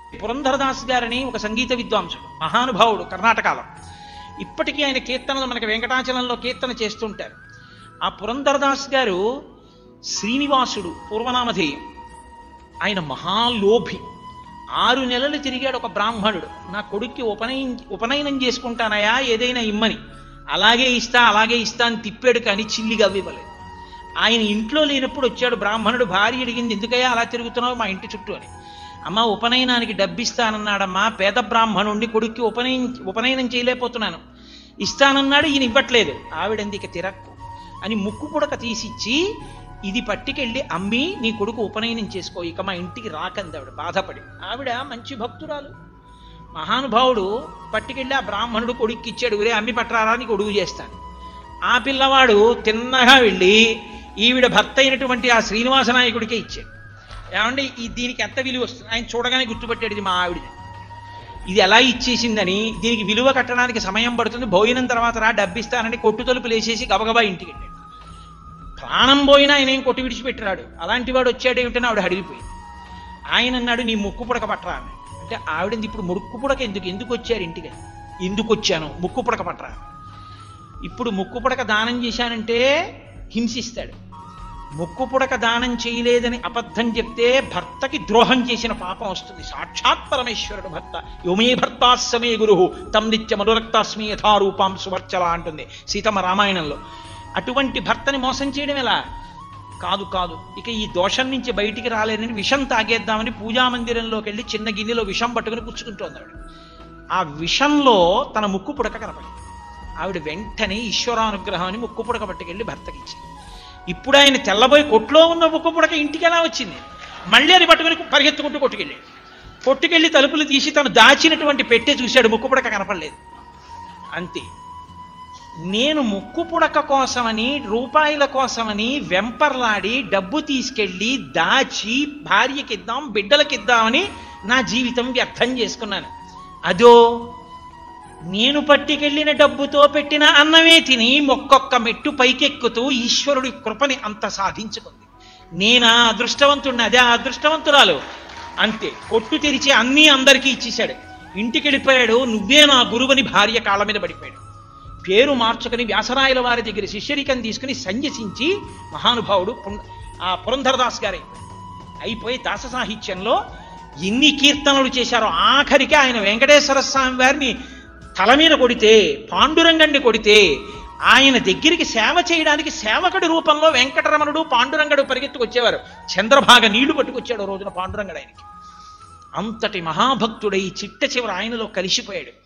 పురంధరదాస్ గారని ఒక సంగీత విద్వాంసుడు మహానుభావుడు కర్ణాటకలో ఇప్పటికీ ఆయన కీర్తనలు మనకి వెంకటాచలంలో కీర్తన చేస్తుంటారు ఆ పురంధరదాస్ గారు శ్రీనివాసుడు పూర్వనామధేయం ఆయన మహాలోభి ఆరు నెలలు తిరిగాడు ఒక బ్రాహ్మణుడు నా కొడుక్కి ఉపనయనం ఉపనయనం చేసుకుంటానయా ఏదైనా ఇమ్మని అలాగే ఇస్తా అలాగే ఇస్తా అని తిప్పాడు కానీ చిల్లిగా ఇవ్వలేదు ఆయన ఇంట్లో లేనప్పుడు వచ్చాడు బ్రాహ్మణుడు భార్య అడిగింది ఎందుకయ్యా అలా తిరుగుతున్నావు మా ఇంటి చుట్టూ అని అమ్మ ఉపనయనానికి డబ్బిస్తానన్నాడమ్మా పేద బ్రాహ్మణుండి కొడుక్కి ఉపనయనం ఉపనయనం చేయలేకపోతున్నాను ఇస్తానన్నాడు ఈయన ఇవ్వట్లేదు ఆవిడంది ఇక తిరక్కు అని ముక్కు పుడక తీసిచ్చి ఇది పట్టుకెళ్ళి అమ్మి నీ కొడుకు ఉపనయనం చేసుకో ఇక మా ఇంటికి రాకంది ఆవిడ బాధపడి ఆవిడ మంచి భక్తురాలు మహానుభావుడు పట్టుకెళ్ళి ఆ బ్రాహ్మణుడు కొడుక్కి ఇచ్చాడు ఒరే అమ్మి పట్టరారా నీకు ఒడుగు చేస్తాను ఆ పిల్లవాడు తిన్నగా వెళ్ళి ఈవిడ భర్త అయినటువంటి ఆ శ్రీనివాస నాయకుడికే ఇచ్చాడు ఏమంటే ఈ దీనికి ఎంత విలువ వస్తుంది ఆయన చూడగానే గుర్తుపట్టాడు ఇది మా ఆవిడది ఇది ఎలా ఇచ్చేసిందని దీనికి విలువ కట్టడానికి సమయం పడుతుంది భోజనం తర్వాత రా డబ్బిస్తానని కొట్టు తలుపులు వేసేసి గబగబా ఇంటికి వెళ్ళాడు ప్రాణం పోయినా ఆయన ఏం కొట్టి విడిచిపెట్టాడు అలాంటి వాడు వచ్చాడు ఏమిటని ఆవిడ అడిగిపోయింది ఆయన అన్నాడు నీ ముక్కు పుడక పట్టరా అని అంటే ఆవిడంది ఇప్పుడు ముక్కు పుడక ఎందుకు ఎందుకు వచ్చారు ఇంటికి ఎందుకు వచ్చాను ముక్కు పుడక పట్టరా ఇప్పుడు ముక్కు పుడక దానం చేశానంటే హింసిస్తాడు ముక్కు పుడక దానం చేయలేదని అబద్ధం చెప్తే భర్తకి ద్రోహం చేసిన పాపం వస్తుంది సాక్షాత్ పరమేశ్వరుడు భర్త యోమే భర్తాస్సమే గురు తం నిత్య మనురక్తాస్మి యథారూపాం సువర్చల అంటుంది సీతమ్మ రామాయణంలో అటువంటి భర్తని మోసం చేయడం ఎలా కాదు కాదు ఇక ఈ దోషం నుంచి బయటికి రాలేదని విషం తాగేద్దామని పూజా మందిరంలోకి వెళ్ళి చిన్న గిన్నెలో విషం పట్టుకుని పుచ్చుకుంటోంది ఆవిడ ఆ విషంలో తన ముక్కు పుడక కనపడింది ఆవిడ వెంటనే ఈశ్వరానుగ్రహం అని ముక్కు పుడక పట్టుకెళ్ళి భర్తకి ఇచ్చింది ఇప్పుడు ఆయన తెల్లబోయి కొట్లో ఉన్న ముక్కు పుడక ఇంటికి ఎలా వచ్చింది మళ్ళీ అది పట్టుకుని పరిగెత్తుకుంటూ కొట్టుకెళ్ళాడు కొట్టుకెళ్ళి తలుపులు తీసి తను దాచినటువంటి పెట్టె చూశాడు ముక్కు పుడక కనపడలేదు అంతే నేను ముక్కు పుడక కోసమని రూపాయల కోసమని వెంపర్లాడి డబ్బు తీసుకెళ్ళి దాచి భార్యకిద్దాం బిడ్డలకిద్దామని నా జీవితం వ్యర్థం చేసుకున్నాను అదో నేను పట్టుకెళ్ళిన డబ్బుతో పెట్టిన అన్నమే తిని ఒక్కొక్క మెట్టు పైకెక్కుతూ ఈశ్వరుడి కృపని అంత సాధించుకుంది నేనా అదృష్టవంతుడిని అదే ఆ అదృష్టవంతురాలు అంతే కొట్టు తెరిచి అన్నీ అందరికీ ఇచ్చేశాడు ఇంటికి వెళ్ళిపోయాడు నువ్వే నా గురువని భార్య కాళ్ళ మీద పడిపోయాడు పేరు మార్చుకుని వ్యాసరాయల వారి దగ్గర శిష్యరికం తీసుకుని సంయసించి మహానుభావుడు పుం- ఆ పురంధరదాస్ గారే అయిపోయి దాస సాహిత్యంలో ఎన్ని కీర్తనలు చేశారో ఆఖరికి ఆయన వెంకటేశ్వర స్వామి వారిని తల మీద కొడితే పాండురంగండి కొడితే ఆయన దగ్గరికి సేవ చేయడానికి సేవకుడి రూపంలో వెంకటరమణుడు పాండురంగడు పరిగెత్తుకొచ్చేవారు చంద్రభాగ నీళ్లు పట్టుకొచ్చాడు ఓ రోజున పాండురంగడు ఆయనకి అంతటి మహాభక్తుడై చిట్ట చివర ఆయనలో కలిసిపోయాడు